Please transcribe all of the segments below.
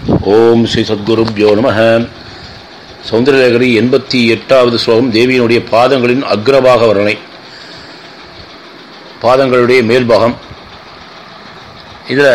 ஓம் ஸ்ரீ சத்குருப்யோ நம சௌந்தரலேகரி எண்பத்தி எட்டாவது ஸ்லோகம் தேவியினுடைய பாதங்களின் அக்ரபாக வர்ணனை பாதங்களுடைய மேல்பாகம் இதில்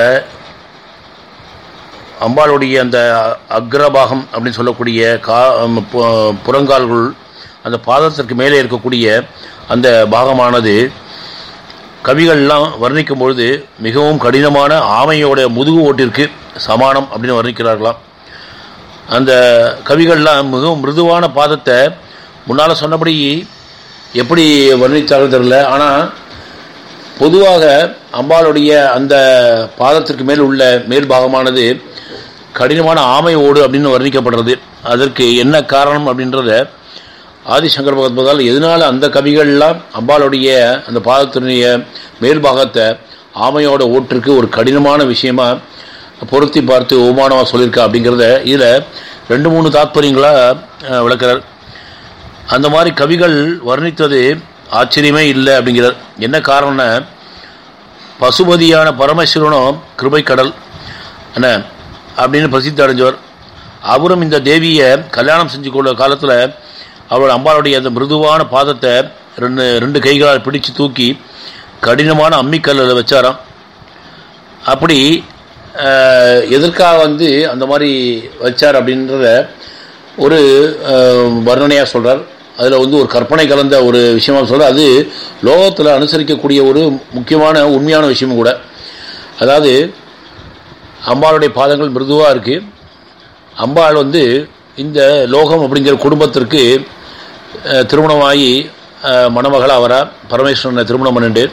அம்பாளுடைய அந்த அக்ரபாகம் அப்படின்னு சொல்லக்கூடிய கா பு- புறங்கால்கள் அந்த பாதத்திற்கு மேலே இருக்கக்கூடிய அந்த பாகமானது கவிகள்லாம் வர்ணிக்கும் பொழுது மிகவும் கடினமான ஆமையோட முதுகு ஓட்டிற்கு சமானம் அப்படின்னு வர்ணிக்கிறார்களாம் அந்த கவிகள்லாம் மிகவும் மிருதுவான பாதத்தை முன்னால் சொன்னபடி எப்படி வர்ணித்தாலும் தெரியல ஆனால் பொதுவாக அம்பாளுடைய அந்த பாதத்திற்கு மேல் உள்ள மேல் பாகமானது கடினமான ஆமை ஓடு அப்படின்னு வர்ணிக்கப்படுறது அதற்கு என்ன காரணம் அப்படின்றத ஆதிசங்கர் பகவத்பாதால் எதனால அந்த கவிகள்லாம் அம்பாளுடைய அந்த பாதத்தினுடைய மேல் பாகத்தை ஆமையோட ஓட்டிற்கு ஒரு கடினமான விஷயமா பொருத்தி பார்த்து உமானமாக சொல்லியிருக்கா அப்படிங்கிறத இதில் ரெண்டு மூணு தாத்பரியங்களாக விளக்குறார் அந்த மாதிரி கவிகள் வர்ணித்தது ஆச்சரியமே இல்லை அப்படிங்கிறார் என்ன காரணம்னா பசுபதியான பரமசிவனும் கிருபை கடல் என்ன அப்படின்னு பிரசித்தி அடைஞ்சவர் அவரும் இந்த தேவியை கல்யாணம் செஞ்சு கொள்ள காலத்தில் அவள் அம்பாளுடைய அந்த மிருதுவான பாதத்தை ரெண்டு ரெண்டு கைகளால் பிடிச்சு தூக்கி கடினமான அம்மிக்கல்லில் வச்சாராம் அப்படி அஹ், எதற்காக வந்து அந்த மாதிரி வச்சார் அப்படின்றத ஒரு வர்ணனையாக சொல்கிறார் அதில் வந்து ஒரு கற்பனை கலந்த ஒரு விஷயமா சொல்கிறார் அது லோகத்தில் அனுசரிக்கக்கூடிய ஒரு முக்கியமான உண்மையான விஷயமும் கூட அதாவது அம்பாளுடைய பாதங்கள் மிருதுவாக இருக்குது அம்பாள் வந்து இந்த லோகம் அப்படிங்கிற குடும்பத்திற்கு அஹ், திருமணமாகி அஹ், மணமகளாக வரா பரமேஸ்வரனை திருமணம் பண்ணிட்டு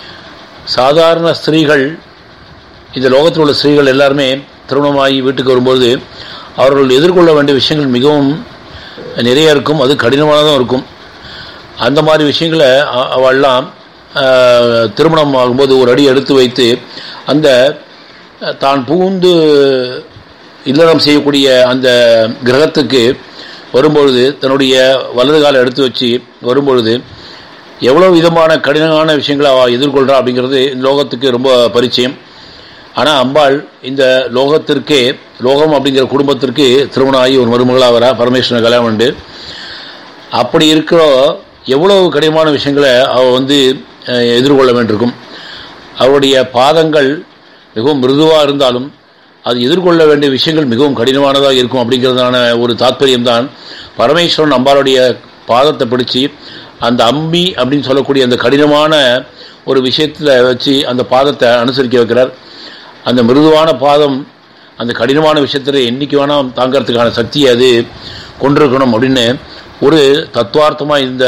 சாதாரண ஸ்திரீகள் இந்த லோகத்தில் உள்ள ஸ்திரீகள் எல்லாருமே திருமணமாகி வீட்டுக்கு வரும்போது அவர்கள் எதிர்கொள்ள வேண்டிய விஷயங்கள் மிகவும் நிறைய இருக்கும் அது கடினமானதும் இருக்கும் அந்த மாதிரி விஷயங்களை அ- அவள்லாம் அஹ், திருமணம் ஆகும்போது ஒரு அடி எடுத்து வைத்து அந்த அஹ், தான் புகுந்து இல்லறம் செய்யக்கூடிய அந்த கிரகத்துக்கு வரும்பொழுது தன்னுடைய வலது காலை எடுத்து வச்சு வரும்பொழுது எவ்வளோ விதமான கடினமான விஷயங்களை அவள் எதிர்கொள்கிறா அப்படிங்கிறது இந்த லோகத்துக்கு ரொம்ப பரிச்சயம் ஆனால் அம்பாள் இந்த லோகத்திற்கே லோகம் அப்படிங்கிற குடும்பத்திற்கு திருமணம் ஆகி ஒரு மருமகளாக வரா பரமேஸ்வரன் கல்யாணம் உண்டு அப்படி இருக்கிற எவ்வளவு கடினமான விஷயங்களை அவள் வந்து அஹ், எதிர்கொள்ள வேண்டியிருக்கும் அவருடைய பாதங்கள் மிகவும் மிருதுவாக இருந்தாலும் அது எதிர்கொள்ள வேண்டிய விஷயங்கள் மிகவும் கடினமானதாக இருக்கும் அப்படிங்கிறதான ஒரு தாத்பரியம்தான் பரமேஸ்வரன் அம்பாளுடைய பாதத்தை பிடிச்சி அந்த அம்பி அப்படின்னு சொல்லக்கூடிய அந்த கடினமான ஒரு விஷயத்தில் வச்சு அந்த பாதத்தை அனுசரிக்க வைக்கிறார் அந்த மிருதுவான பாதம் அந்த கடினமான விஷயத்தில் என்னைக்கு வேணால் தாங்கிறதுக்கான சக்தியை அது கொண்டிருக்கணும் அப்படின்னு ஒரு தத்துவார்த்தமாக இந்த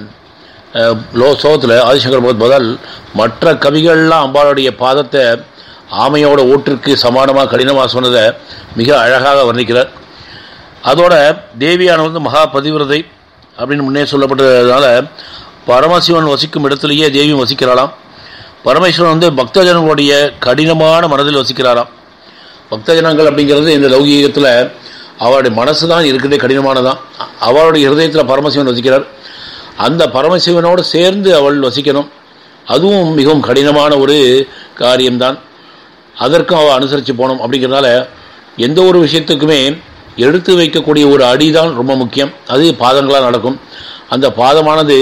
அஹ், லோ சோகத்தில் ஆதிசங்கர் பகவத் பதில் மற்ற கவிகள்லாம் அம்பாளுடைய பாதத்தை ஆமையோட ஓட்டிற்கு சமானமாக கடினமாக சொன்னதை மிக அழகாக வர்ணிக்கிறார் அதோட தேவியானவர் வந்து மகா பதிவிரதை அப்படின்னு முன்னே சொல்லப்பட்டதுனால பரமசிவன் வசிக்கும் இடத்திலேயே தேவியும் வசிக்கிறாளாம் பரமேஸ்வரன் வந்து பக்தஜனங்களுடைய கடினமான மனதில் வசிக்கிறாராம் பக்தஜனங்கள் அப்படிங்கிறது இந்த லௌகீகத்தில் அவருடைய மனசு தான் இருக்கிறதே கடினமானதான் அவருடைய ஹிருதயத்தில் பரமசிவன் வசிக்கிறார் அந்த பரமசிவனோடு சேர்ந்து அவள் வசிக்கணும் அதுவும் மிகவும் கடினமான ஒரு காரியம்தான் அதற்கும் அவள் அனுசரித்து போகணும் அப்படிங்கிறதால எந்த ஒரு விஷயத்துக்குமே எடுத்து வைக்கக்கூடிய ஒரு அடி தான் ரொம்ப முக்கியம் அது பாதங்களாக நடக்கும் அந்த பாதமானது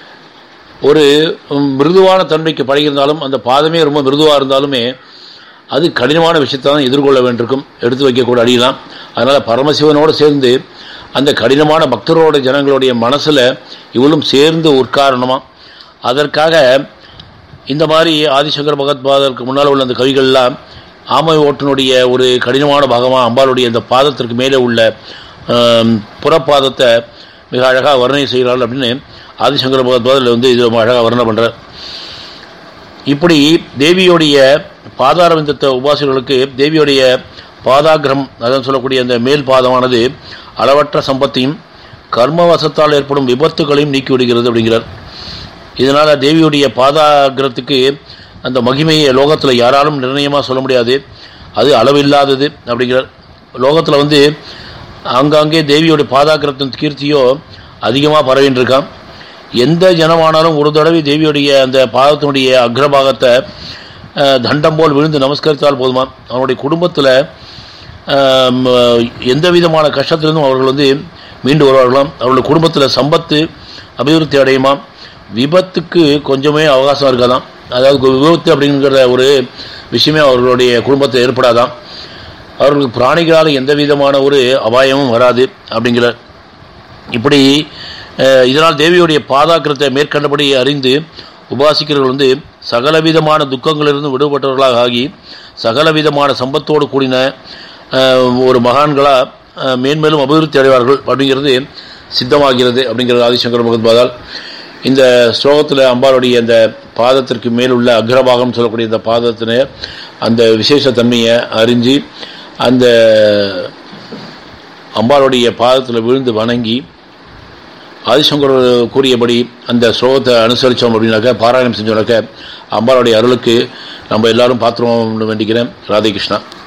ஒரு ம், மிருதுவான தன்மைக்கு பழகியிருந்தாலும் அந்த பாதமே ரொம்ப மிருதுவாக இருந்தாலுமே அது கடினமான விஷயத்தை தான் எதிர்கொள்ள வேண்டியிருக்கும் எடுத்து வைக்கக்கூடிய அடிதான் அதனால் பரமசிவனோடு சேர்ந்து அந்த கடினமான பக்தரோட ஜனங்களுடைய மனசில் இவளும் சேர்ந்து உட்காரணுமா அதற்காக இந்த மாதிரி ஆதிசங்கர் பகவத்பாதருக்கு முன்னால் உள்ள அந்த கவிகள்லாம் ஆமை ஓட்டினுடைய ஒரு கடினமான பாகமாக அம்பாளுடைய அந்த பாதத்திற்கு மேலே உள்ள ஆம், புறப்பாதத்தை மிக அழகாக வர்ணனை செய்கிறாள் அப்படின்னு ஆதிசங்கர பகவத்பாதில் வந்து இது ரொம்ப அழகாக வர்ணனை பண்ணுறார் இப்படி தேவியோடைய பாதாரவிந்தத்தை உபாசிகளுக்கு தேவியோடைய பாதாகிரம் அதான் சொல்லக்கூடிய அந்த மேல் பாதமானது அளவற்ற சம்பத்தையும் கர்மவசத்தால் ஏற்படும் விபத்துகளையும் நீக்கி விடுகிறது அப்படிங்கிறார் இதனால் தேவியுடைய பாதாகிரத்துக்கு அந்த மகிமையை லோகத்தில் யாராலும் நிர்ணயமாக சொல்ல முடியாது அது அளவில்லாதது அப்படிங்கிறார் லோகத்தில் வந்து ஆங்காங்கே தேவியோடைய பாதாகிரத்தின் கீர்த்தியோ அதிகமாக பரவின்னு இருக்கான் எந்த ஜனமானாலும் ஒரு தடவை தேவியுடைய அந்த பாதத்தினுடைய அக்ரபாகத்தை அஹ், தண்டம் போல் விழுந்து நமஸ்கரித்தால் போதுமா அவனுடைய குடும்பத்தில் ஆம், எந்த விதமான கஷ்டத்திலிருந்தும் அவர்கள் வந்து மீண்டு வருவார்களாம் அவர்களுடைய குடும்பத்தில் சம்பத்து அபிவிருத்தி அடையுமாம் விபத்துக்கு கொஞ்சமே அவகாசம் இருக்காதாம் அதாவது விபத்து அப்படிங்கிற ஒரு விஷயமே அவர்களுடைய குடும்பத்தில் ஏற்படாதாம் அவர்களுக்கு பிராணிகளால் எந்த விதமான ஒரு அபாயமும் வராது அப்படிங்கிற இப்படி அஹ், இதனால் தேவியுடைய பாதாக்கிரத்தை மேற்கண்டபடி அறிந்து உபாசிக்கிறவர்கள் வந்து சகலவிதமான துக்கங்களிலிருந்து விடுபட்டவர்களாக ஆகி சகலவிதமான சம்பத்தோடு கூடின அஹ், ஒரு மகான்களாக அஹ், மேன்மேலும் அபிவிருத்தி அடைவார்கள் அப்படிங்கிறது சித்தமாகிறது அப்படிங்கிறது ஆதிசங்கர பகவத்பாதால் இந்த ஸ்லோகத்தில் அம்பாளுடைய அந்த பாதத்திற்கு மேலுள்ள அக்ரபாகம் சொல்லக்கூடிய இந்த பாதத்தின அந்த விசேஷ தன்மையை அறிஞ்சு அந்த அம்பாளுடைய பாதத்தில் விழுந்து வணங்கி ஆதிசங்கர் கூறியபடி அந்த ஸ்லோகத்தை அனுசரித்தோம் அப்படின்னாக்க பாராயணம் செஞ்சோம்னாக்க அம்பாளுடைய அருளுக்கு நம்ம எல்லாரும் பாத்திரம் வேண்டிக்கிறேன் ராதே கிருஷ்ணா